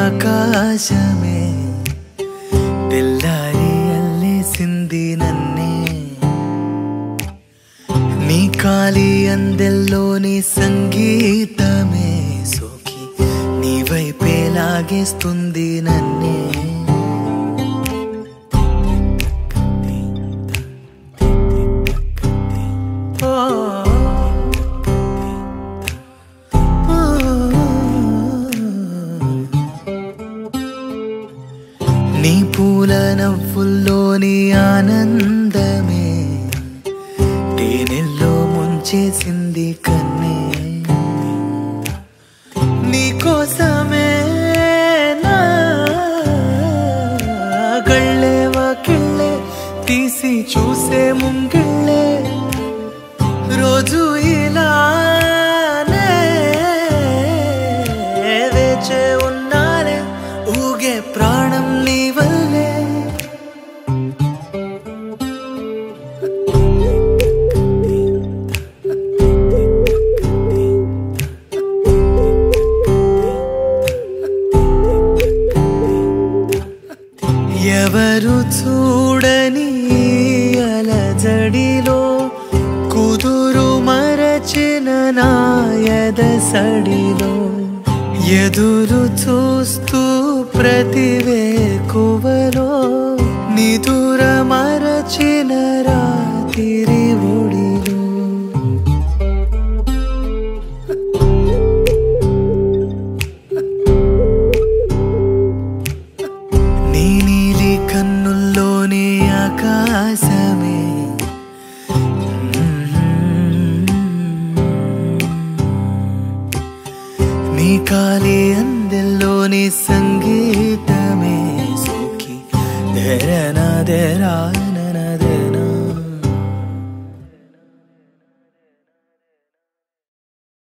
ఆకాశమే తెల్లారి అల్లేసింది నన్నే నీ కాలి అందెల్లోని సంగీతమే సోకి నీ వైపే లాగేస్తుంది నన్నే నీ పూల నవ్వుల్లోని ఆనందమే తేనెల్లో ముంచేసింది కన్నే నీ కోసమే నా గళ్ళే వాకిళ్ళే తీసి చూసే ముంగిళ్ళే రోజు ఇలానే వేచే ఉన్నానే ఊగే ప్రాణం నీ వల్లే ఎవరు చూడని అలజడిలో కుదురు మరచిన నాయద సడిలో ఎదురు చూస్తూ ప్రతివే కువలో నిదుర మరచిన రాతిరి ఒడిలో నీ నీలి కన్నుల్లోని ఆకాశమే నీ కాలి అందెల్లోని సంగీతమే సోకి ధరణ ధరాన